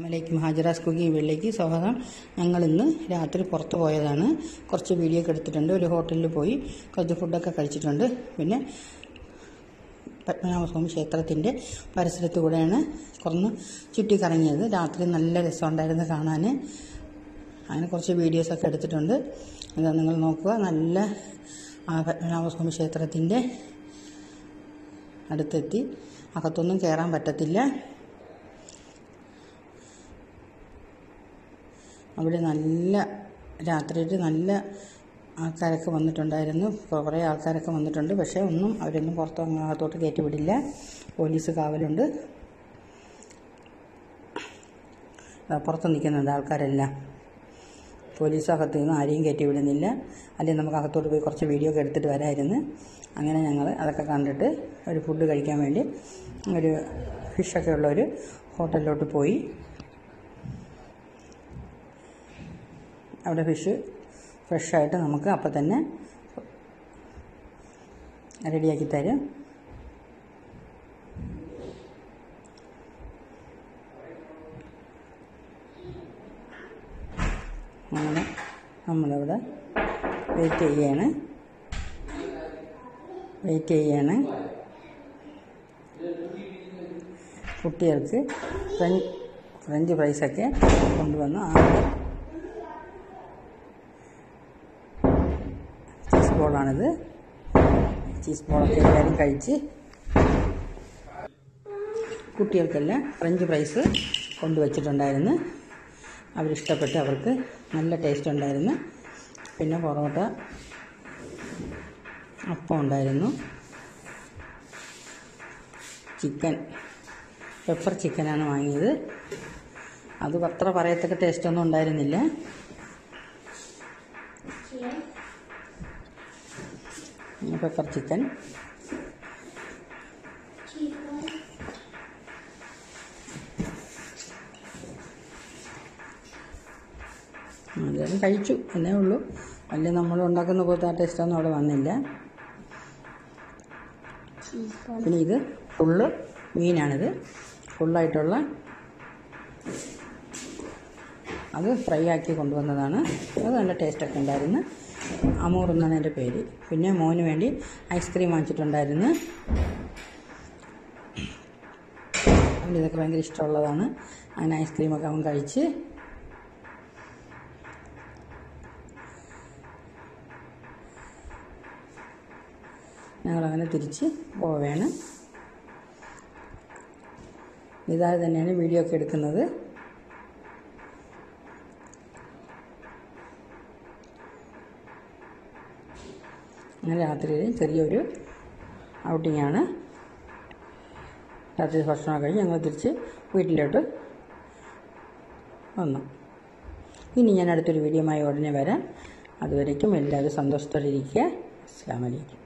അസ്സാമലൈക്കും ഹാജറാസ് കുക്കിംഗ് വീട്ടിലേക്ക് സ്വാഗതം ഞങ്ങൾ ഇന്ന് രാത്രി പുറത്ത് പോയതാണ് കുറച്ച് വീഡിയോ ഒക്കെ എടുത്തിട്ടുണ്ട് ഒരു ഹോട്ടലിൽ പോയി കുറച്ച് ഫുഡൊക്കെ കഴിച്ചിട്ടുണ്ട് പിന്നെ പത്മനാഭസ്വാമി ക്ഷേത്രത്തിൻ്റെ പരിസരത്ത് കൂടെയാണ് കുറന്ന് ചുറ്റിക്കറങ്ങിയത് രാത്രി നല്ല രസമുണ്ടായിരുന്നു കാണാൻ അങ്ങനെ കുറച്ച് വീഡിയോസൊക്കെ എടുത്തിട്ടുണ്ട് അത് നിങ്ങൾ നോക്കുക നല്ല ആ പത്മനാഭസ്വാമി ക്ഷേത്രത്തിൻ്റെ അടുത്തെത്തി അകത്തൊന്നും കയറാൻ പറ്റത്തില്ല അവിടെ നല്ല രാത്രിയിൽ നല്ല ആൾക്കാരൊക്കെ വന്നിട്ടുണ്ടായിരുന്നു കുറേ ആൾക്കാരൊക്കെ വന്നിട്ടുണ്ട് പക്ഷേ ഒന്നും അവരൊന്നും പുറത്ത് അകത്തോട്ട് കയറ്റി വിടില്ല പോലീസ് കാവലുണ്ട് ദാ പുറത്ത് നിൽക്കുന്നുണ്ട് ആൾക്കാരെല്ലാം പോലീസ് അകത്ത് നിന്ന് ആരെയും കയറ്റി വിടുന്നില്ല അല്ലെങ്കിൽ നമുക്ക് അകത്തോട്ട് പോയി കുറച്ച് വീഡിയോ ഒക്കെ എടുത്തിട്ട് വരാമായിരുന്നു അങ്ങനെ ഞങ്ങൾ അതൊക്കെ കണ്ടിട്ട് ഒരു ഫുഡ് കഴിക്കാൻ വേണ്ടി ഒരു ഫിഷൊക്കെ ഉള്ള ഒരു ഹോട്ടലിലോട്ട് പോയി അവിടെ ഫിഷ് ഫ്രഷായിട്ട് നമുക്ക് അപ്പം തന്നെ റെഡിയാക്കി തരും അങ്ങനെ നമ്മളിവിടെ വെയിറ്റ് ചെയ്യാണ് വെയിറ്റ് ചെയ്യാണ് കുട്ടികൾക്ക് ഫ്രഞ്ച് ഫ്രഞ്ച് ഫ്രൈസൊക്കെ കൊണ്ടുവന്ന് ആ ചീസ് ബോളാണിത് ചീസ് ബോളൊക്കെ എല്ലാവരും കഴിച്ച് കുട്ടികൾക്കെല്ലാം ഫ്രഞ്ച് ഫ്രൈസ് കൊണ്ടുവച്ചിട്ടുണ്ടായിരുന്നു അവരിഷ്ടപ്പെട്ട് അവർക്ക് നല്ല ടേസ്റ്റ് ഉണ്ടായിരുന്നു പിന്നെ പൊറോട്ട അപ്പം ഉണ്ടായിരുന്നു ചിക്കൻ പെപ്പർ ചിക്കനാണ് വാങ്ങിയത് അത് അത്ര പറയത്തക്ക ടേസ്റ്റൊന്നും ഉണ്ടായിരുന്നില്ല പെപ്പർ ചിക്കൻ അതെല്ലാം കഴിച്ചു എന്നേ ഉള്ളൂ വലിയ നമ്മൾ ഉണ്ടാക്കുന്ന പോലത്തെ ആ ടേസ്റ്റൊന്നും അവിടെ വന്നില്ല പിന്നെ ഇത് ഫുള്ള് മീനാണിത് ഫുള്ളായിട്ടുള്ള അത് ഫ്രൈ ആക്കി കൊണ്ടുവന്നതാണ് അത് നല്ല ടേസ്റ്റൊക്കെ ഉണ്ടായിരുന്നു അമൂർ എന്നാണ് എൻ്റെ പേര് പിന്നെ മോന് വേണ്ടി ഐസ്ക്രീം വാങ്ങിച്ചിട്ടുണ്ടായിരുന്നു അവന് ഇതൊക്കെ ഭയങ്കര ഇഷ്ടമുള്ളതാണ് അങ്ങനെ ഐസ്ക്രീമൊക്കെ അവൻ കഴിച്ച് ഞങ്ങളങ്ങനെ തിരിച്ച് പോവുകയാണ് ഇതായി തന്നെയാണ് വീഡിയോ ഒക്കെ എടുക്കുന്നത് അങ്ങനെ രാത്രിയിൽ ചെറിയൊരു ഔട്ടിങ്ങാണ് രാത്രി ഭക്ഷണം കഴിഞ്ഞ് ഞങ്ങൾ തിരിച്ച് വീട്ടിലോട്ട് വന്നു ഇനി ഞാൻ അടുത്തൊരു വീഡിയോയുമായി ഉടനെ വരാം അതുവരേക്കും എല്ലാവരും സന്തോഷത്തോടെ ഇരിക്കുക അസ്സാം വലൈക്കും